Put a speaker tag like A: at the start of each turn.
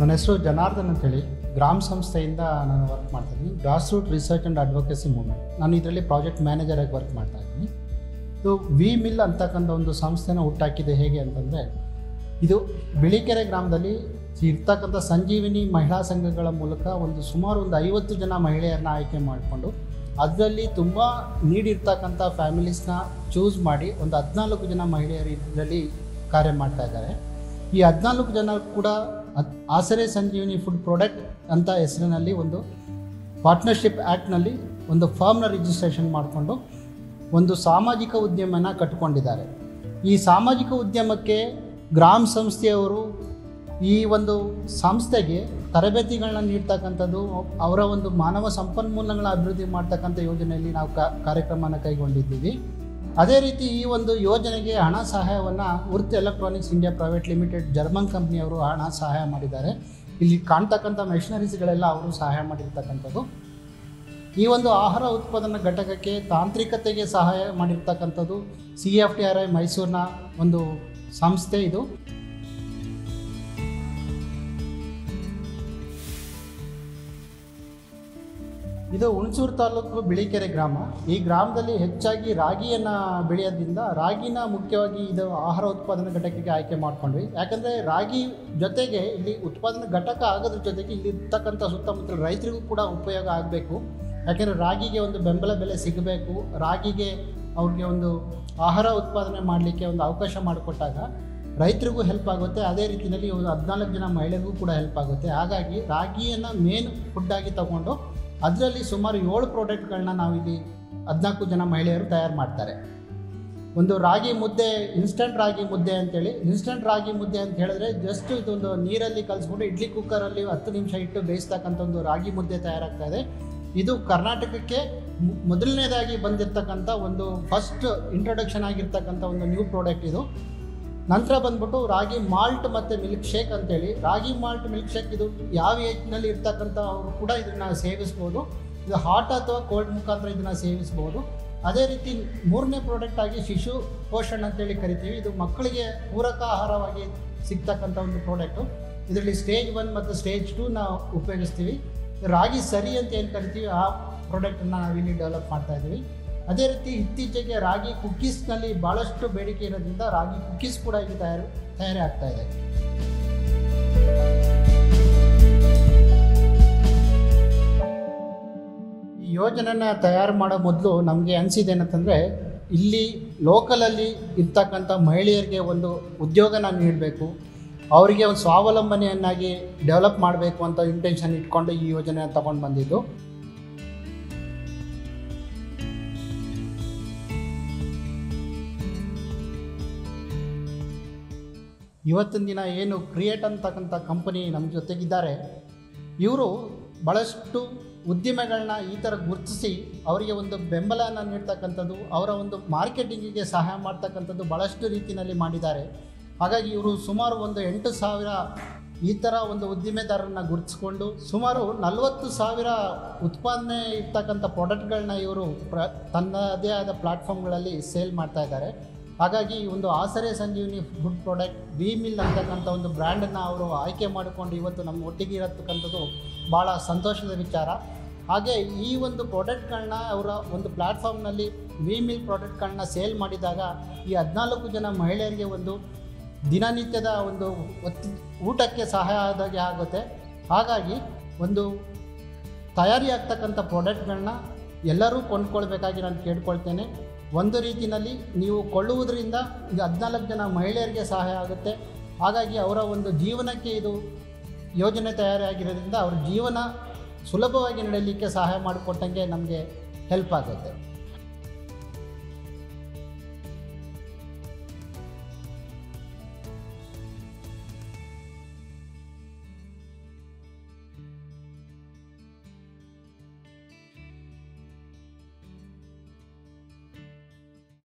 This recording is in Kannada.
A: ನನ್ನ ಹೆಸರು ಜನಾರ್ದನ್ ಅಂತೇಳಿ ಗ್ರಾಮ್ ಸಂಸ್ಥೆಯಿಂದ ನಾನು ವರ್ಕ್ ಮಾಡ್ತಾ ಇದ್ದೀನಿ grass root research and advocacy movement ನಾನು ಇದರಲ್ಲಿ ಪ್ರಾಜೆಕ್ಟ್ ಮ್ಯಾನೇಜರಾಗಿ ವರ್ಕ್ ಮಾಡ್ತಾ ಇದ್ದೀನಿ ಇದು ವಿ ಮಿಲ್ ಅಂತಕ್ಕಂಥ ಒಂದು ಸಂಸ್ಥೆನ ಹುಟ್ಟಾಕಿದೆ ಹೇಗೆ ಅಂತಂದರೆ ಇದು ಬಿಳಿಕೆರೆ ಗ್ರಾಮದಲ್ಲಿ ಇರ್ತಕ್ಕಂಥ ಸಂಜೀವಿನಿ ಮಹಿಳಾ ಸಂಘಗಳ ಮೂಲಕ ಒಂದು ಸುಮಾರು ಒಂದು ಐವತ್ತು ಜನ ಮಹಿಳೆಯರನ್ನ ಆಯ್ಕೆ ಮಾಡಿಕೊಂಡು ಅದರಲ್ಲಿ ತುಂಬ ನೀಡಿರ್ತಕ್ಕಂಥ ಫ್ಯಾಮಿಲೀಸ್ನ ಚೂಸ್ ಮಾಡಿ ಒಂದು ಹದಿನಾಲ್ಕು ಜನ ಮಹಿಳೆಯರು ಇದರಲ್ಲಿ ಕಾರ್ಯ ಮಾಡ್ತಾ ಇದ್ದಾರೆ ಈ ಹದಿನಾಲ್ಕು ಜನ ಕೂಡ ಅದ್- ಆಸರೆ ಸಂಜೀವಿನಿ ಫುಡ್ ಪ್ರಾಡಕ್ಟ್ ಅಂತ ಹೆಸರಿನಲ್ಲಿ ಒಂದು ಪಾರ್ಟ್ನರ್ಶಿಪ್ ಆ್ಯಕ್ಟ್ನಲ್ಲಿ ಒಂದು ಫಾರ್ಮ್ನ ರಿಜಿಸ್ಟ್ರೇಷನ್ ಮಾಡಿಕೊಂಡು ಒಂದು ಸಾಮಾಜಿಕ ಉದ್ಯಮನ ಕಟ್ಟಿಕೊಂಡಿದ್ದಾರೆ ಈ ಸಾಮಾಜಿಕ ಉದ್ಯಮಕ್ಕೆ ಗ್ರಾಮ್ ಸಂಸ್ಥೆಯವರು ಈ ಒಂದು ಸಂಸ್ಥೆಗೆ ತರಬೇತಿಗಳನ್ನ ನೀಡ್ತಕ್ಕಂಥದ್ದು ಅವರ ಒಂದು ಮಾನವ ಸಂಪನ್ಮೂಲಗಳ ಅಭಿವೃದ್ಧಿ ಮಾಡ್ತಕ್ಕಂಥ ಯೋಜನೆಯಲ್ಲಿ ನಾವು ಕಾ ಕಾರ್ಯಕ್ರಮನ ಕೈಗೊಂಡಿದ್ದೀವಿ ಅದೇ ರೀತಿ ಈ ಒಂದು ಯೋಜನೆಗೆ ಹಣ ಸಹಾಯವನ್ನು Earth Electronics India Private Limited German ಕಂಪ್ನಿಯವರು ಹಣ ಸಹಾಯ ಮಾಡಿದ್ದಾರೆ ಇಲ್ಲಿ ಕಾಣ್ತಕ್ಕಂಥ ಮೆಷಿನರೀಸ್ಗಳೆಲ್ಲ ಅವರು ಸಹಾಯ ಮಾಡಿರ್ತಕ್ಕಂಥದ್ದು ಈ ಒಂದು ಆಹಾರ ಉತ್ಪಾದನಾ ಘಟಕಕ್ಕೆ ತಾಂತ್ರಿಕತೆಗೆ ಸಹಾಯ ಮಾಡಿರ್ತಕ್ಕಂಥದ್ದು C F T R I ಮೈಸೂರಿನ ಒಂದು ಸಂಸ್ಥೆ ಇದು ಇದು ಹುಣಸೂರು ತಾಲೂಕು ಬಿಳಿಕೆರೆ ಗ್ರಾಮ ಈ ಗ್ರಾಮದಲ್ಲಿ ಹೆಚ್ಚಾಗಿ ರಾಗಿಯನ್ನು ಬೆಳೆಯೋದ್ರಿಂದ ರಾಗಿನ ಮುಖ್ಯವಾಗಿ ಇದು ಆಹಾರ ಉತ್ಪಾದನಾ ಘಟಕಕ್ಕೆ ಆಯ್ಕೆ ಮಾಡ್ಕೊಂಡ್ವಿ ಯಾಕಂದರೆ ರಾಗಿ ಜೊತೆಗೆ ಇಲ್ಲಿ ಉತ್ಪಾದನಾ ಘಟಕ ಆಗೋದ್ರ ಜೊತೆಗೆ ಇಲ್ಲಿ ಇರ್ತಕ್ಕಂಥ ಸುತ್ತಮುತ್ತಲ ರೈತರಿಗೂ ಕೂಡ ಉಪಯೋಗ ಆಗಬೇಕು ಯಾಕೆಂದರೆ ರಾಗಿಗೆ ಒಂದು ಬೆಂಬಲ ಬೆಲೆ ಸಿಗಬೇಕು ರಾಗಿಗೆ ಅವ್ರಿಗೆ ಒಂದು ಆಹಾರ ಉತ್ಪಾದನೆ ಮಾಡಲಿಕ್ಕೆ ಒಂದು ಅವಕಾಶ ಮಾಡಿಕೊಟ್ಟಾಗ ರೈತರಿಗೂ ಹೆಲ್ಪ್ ಆಗುತ್ತೆ ಅದೇ ರೀತಿಯಲ್ಲಿ ಒಂದು ಹದಿನಾಲ್ಕು ಜನ ಮಹಿಳೆಗೂ ಕೂಡ ಹೆಲ್ಪ್ ಆಗುತ್ತೆ ಹಾಗಾಗಿ ರಾಗಿಯನ್ನು ಮೇನ್ ಫುಡ್ಡಾಗಿ ತಗೊಂಡು ಅದರಲ್ಲಿ ಸುಮಾರು ಏಳು ಪ್ರಾಡಕ್ಟ್ಗಳನ್ನ ನಾವು ಇಲ್ಲಿ ಹದಿನಾಲ್ಕು ಜನ ಮಹಿಳೆಯರು ತಯಾರು ಮಾಡ್ತಾರೆ ಒಂದು ರಾಗಿ ಮುದ್ದೆ ಇನ್ಸ್ಟಂಟ್ ರಾಗಿ ಮುದ್ದೆ ಅಂತೇಳಿ ಇನ್ಸ್ಟಂಟ್ ರಾಗಿ ಮುದ್ದೆ ಅಂತ ಹೇಳಿದ್ರೆ ಜಸ್ಟ್ ಇದೊಂದು ನೀರಲ್ಲಿ ಕಲಿಸ್ಬಿಟ್ಟು ಇಡ್ಲಿ ಕುಕ್ಕರಲ್ಲಿ ಹತ್ತು ನಿಮಿಷ ಇಟ್ಟು ಬೇಯಿಸ್ತಕ್ಕಂಥ ಒಂದು ರಾಗಿ ಮುದ್ದೆ ತಯಾರಾಗ್ತಾ ಇದೆ ಇದು ಕರ್ನಾಟಕಕ್ಕೆ ಮು- ಮೊದಲನೇದಾಗಿ ಬಂದಿರತಕ್ಕಂಥ ಒಂದು ಫಸ್ಟ್ ಇಂಟ್ರೊಡಕ್ಷನ್ ಆಗಿರ್ತಕ್ಕಂಥ ಒಂದು ನ್ಯೂ ಪ್ರಾಡಕ್ಟ್ ಇದು ನಂತರ ಬಂದ್ಬಿಟ್ಟು ರಾಗಿ ಮಾಲ್ಟ್ ಮತ್ತು ಮಿಲ್ಕ್ ಶೇಕ್ ಅಂತೇಳಿ ರಾಗಿ ಮಾಲ್ಟ್ ಮಿಲ್ಕ್ ಶೇಕ್ ಇದು ಯಾವ ಏಜ್ನಲ್ಲಿ ಇರ್ತಕ್ಕಂಥ ಅವರು ಕೂಡ ಇದನ್ನು ಸೇವಿಸ್ಬೋದು ಇದು ಹಾಟ್ ಅಥವಾ ಕೋಲ್ಡ್ ಮುಖಾಂತರ ಇದನ್ನು ಸೇವಿಸ್ಬೋದು ಅದೇ ರೀತಿ ಮೂರನೇ ಪ್ರಾಡಕ್ಟ್ ಆಗಿ ಶಿಶು ಪೋಷಣ್ ಅಂತೇಳಿ ಕರಿತೀವಿ ಇದು ಮಕ್ಕಳಿಗೆ ಪೂರಕ ಆಹಾರವಾಗಿ ಸಿಗ್ತಕ್ಕಂಥ ಒಂದು ಪ್ರಾಡಕ್ಟು ಇದರಲ್ಲಿ ಸ್ಟೇಜ್ ಒನ್ ಮತ್ತು ಸ್ಟೇಜ್ ಟೂ ನಾವು ಉಪಯೋಗಿಸ್ತೀವಿ ರಾಗಿ ಸರಿ ಅಂತ ಏನು ಕರಿತೀವಿ ಆ ಪ್ರಾಡಕ್ಟನ್ನು ನಾವಿಲ್ಲಿ ಡೆವಲಪ್ ಮಾಡ್ತಾ ಇದ್ದೀವಿ ಅದೇ ರೀತಿ ಇತ್ತೀಚೆಗೆ ರಾಗಿ ಕುಕ್ಕೀಸ್ನಲ್ಲಿ ಭಾಳಷ್ಟು ಬೇಡಿಕೆ ಇರೋದ್ರಿಂದ ರಾಗಿ ಕುಕ್ಕೀಸ್ ಕೂಡ ಇಲ್ಲಿ ತಯಾರು ತಯಾರಿ ಆಗ್ತಾ ಇದೆ ಈ ಯೋಜನೆನ ತಯಾರು ಮಾಡೋ ಮೊದಲು ನಮಗೆ ಅನಿಸಿದ್ದೇನಂತಂದರೆ ಇಲ್ಲಿ ಲೋಕಲಲ್ಲಿ ಇರ್ತಕ್ಕಂಥ ಮಹಿಳೆಯರಿಗೆ ಒಂದು ಉದ್ಯೋಗನ ನೀಡಬೇಕು ಅವರಿಗೆ ಒಂದು ಸ್ವಾವಲಂಬನೆಯನ್ನಾಗಿ ಡೆವಲಪ್ ಮಾಡಬೇಕು ಅಂತ ಇಂಟೆನ್ಷನ್ ಇಟ್ಕೊಂಡು ಈ ಯೋಜನೆ ತಗೊಂಡು ಬಂದಿದ್ದು ಇವತ್ತಿನ ದಿನ ಏನು ಕ್ರಿಯೇಟ್ ಅಂತಕ್ಕಂಥ ಕಂಪನಿ ನಮ್ಮ ಜೊತೆಗಿದ್ದಾರೆ ಇವರು ಭಾಳಷ್ಟು ಉದ್ದಿಮೆಗಳನ್ನ ಈ ಥರ ಗುರುತಿಸಿ ಅವರಿಗೆ ಒಂದು ಬೆಂಬಲನ ನೀಡ್ತಕ್ಕಂಥದ್ದು ಅವರ ಒಂದು ಮಾರ್ಕೆಟಿಂಗಿಗೆ ಸಹಾಯ ಮಾಡ್ತಕ್ಕಂಥದ್ದು ಭಾಳಷ್ಟು ರೀತಿಯಲ್ಲಿ ಮಾಡಿದ್ದಾರೆ ಹಾಗಾಗಿ ಇವರು ಸುಮಾರು ಒಂದು ಎಂಟು ಸಾವಿರ ಈ ಥರ ಒಂದು ಉದ್ದಿಮೆದಾರರನ್ನ ಗುರುತಿಸ್ಕೊಂಡು ಸುಮಾರು ನಲವತ್ತು ಸಾವಿರ ಉತ್ಪಾದನೆ ಇರ್ತಕ್ಕಂಥ ಪ್ರಾಡಕ್ಟ್ಗಳನ್ನ ಇವರು ಪ್ರ ತನ್ನದೇ ಆದ ಪ್ಲಾಟ್ಫಾರ್ಮ್ಗಳಲ್ಲಿ ಸೇಲ್ ಮಾಡ್ತಾ ಇದ್ದಾರೆ ಹಾಗಾಗಿ ಈ ಒಂದು ಆಸರೆ Sanjeevini food product V Mill ಅಂತಕ್ಕಂಥ ಒಂದು ಬ್ರ್ಯಾಂಡನ್ನು ಅವರು ಆಯ್ಕೆ ಮಾಡಿಕೊಂಡು ಇವತ್ತು ನಮ್ಮ ಒಟ್ಟಿಗೆ ಇರತಕ್ಕಂಥದ್ದು ಭಾಳ ಸಂತೋಷದ ವಿಚಾರ ಹಾಗೆ ಈ ಒಂದು ಪ್ರಾಡಕ್ಟ್ಗಳನ್ನ ಅವರ ಒಂದು ಪ್ಲ್ಯಾಟ್ಫಾರ್ಮ್ನಲ್ಲಿ ವಿ ಮಿಲ್ ಪ್ರಾಡಕ್ಟ್ಗಳನ್ನ ಸೇಲ್ ಮಾಡಿದಾಗ ಈ ಹದಿನಾಲ್ಕು ಜನ ಮಹಿಳೆಯರಿಗೆ ಒಂದು ದಿನನಿತ್ಯದ ಒಂದು ಒತ್ತಿ ಊಟಕ್ಕೆ ಸಹಾಯ ಆದಾಗೆ ಆಗುತ್ತೆ ಹಾಗಾಗಿ ಒಂದು ತಯಾರಿ ಆಗ್ತಕ್ಕಂಥ ಪ್ರಾಡಕ್ಟ್ಗಳನ್ನ ಎಲ್ಲರೂ ಕೊಂಡ್ಕೊಳ್ಬೇಕಾಗಿ ನಾನು ಕೇಳ್ಕೊಳ್ತೇನೆ ಒಂದು ರೀತಿಯಲ್ಲಿ ನೀವು ಕೊಳ್ಳುವುದರಿಂದ ಇದು ಹದಿನಾಲ್ಕು ಜನ ಮಹಿಳೆಯರಿಗೆ ಸಹಾಯ ಆಗುತ್ತೆ ಹಾಗಾಗಿ ಅವರ ಒಂದು ಜೀವನಕ್ಕೆ ಇದು ಯೋಜನೆ ತಯಾರಾಗಿರೋದ್ರಿಂದ ಅವ್ರ ಜೀವನ ಸುಲಭವಾಗಿ ನಡೆಯಲಿಕ್ಕೆ ಸಹಾಯ ಮಾಡಿಕೊಟ್ಟಂಗೆ ನಮಗೆ ಹೆಲ್ಪ್ ಆಗುತ್ತೆ